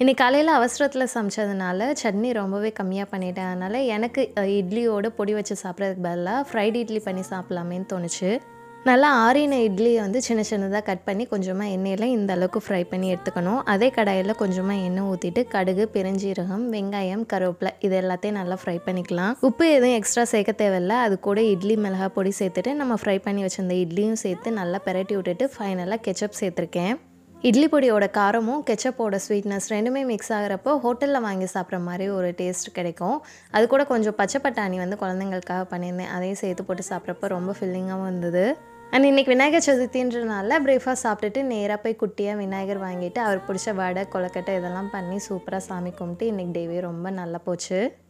இன்னைக்கு காலையில் அவசரத்தில் சமைச்சதுனால சட்னி ரொம்பவே கம்மியாக பண்ணிட்டேன் அதனால் எனக்கு அஹ், இட்லியோட பொடி வச்சு சாப்பிட்றதுக்கு பதிலாக ஃப்ரைட் இட்லி பண்ணி சாப்பிட்லாமேன்னு தோணுச்சு நல்லா ஆறின இட்லியை வந்து சின்ன சின்னதாக கட் பண்ணி கொஞ்சமாக எண்ணெயில் இந்த அளவுக்கு ஃப்ரை பண்ணி எடுத்துக்கணும் அதே கடாயில் கொஞ்சமாக எண்ணெய் ஊற்றிட்டு கடுகு பெருஞ்சீரகம் வெங்காயம் கருவேப்பிலை இது எல்லாத்தையும் நல்லா ஃப்ரை பண்ணிக்கலாம் உப்பு எதுவும் எக்ஸ்ட்ரா சேர்க்க தேவையில்ல அது கூட இட்லி மிளகா பொடி சேர்த்துட்டு நம்ம ஃப்ரை பண்ணி வச்சிருந்த இட்லியும் சேர்த்து நல்லா பெரட்டி விட்டுட்டு ஃபைனலாக கெச்சப் சேர்த்துருக்கேன் இட்லி பொடியோட காரமும் கெச்சப்போட ஸ்வீட்னஸ் ரெண்டுமே மிக்ஸ் ஆகிறப்போ ஹோட்டலில் வாங்கி சாப்பிட்ற மாதிரி ஒரு டேஸ்ட் கிடைக்கும் அது கூட கொஞ்சம் பச்சை பட்டாணி வந்து குழந்தைங்களுக்காக பண்ணியிருந்தேன் அதையும் சேர்த்து போட்டு சாப்பிட்றப்போ ரொம்ப ஃபில்லிங்காகவும் இருந்தது அண்ட் இன்றைக்கி விநாயகர் சதுர்த்தின்றனால பிரேக்ஃபாஸ்ட் சாப்பிட்டுட்டு நேராக போய் குட்டியாக விநாயகர் வாங்கிட்டு அவர் பிடிச்ச வடை கொலக்கட்டை இதெல்லாம் பண்ணி சூப்பராக சாமி கும்பிட்டு இன்றைக்கி டேவே ரொம்ப நல்லா போச்சு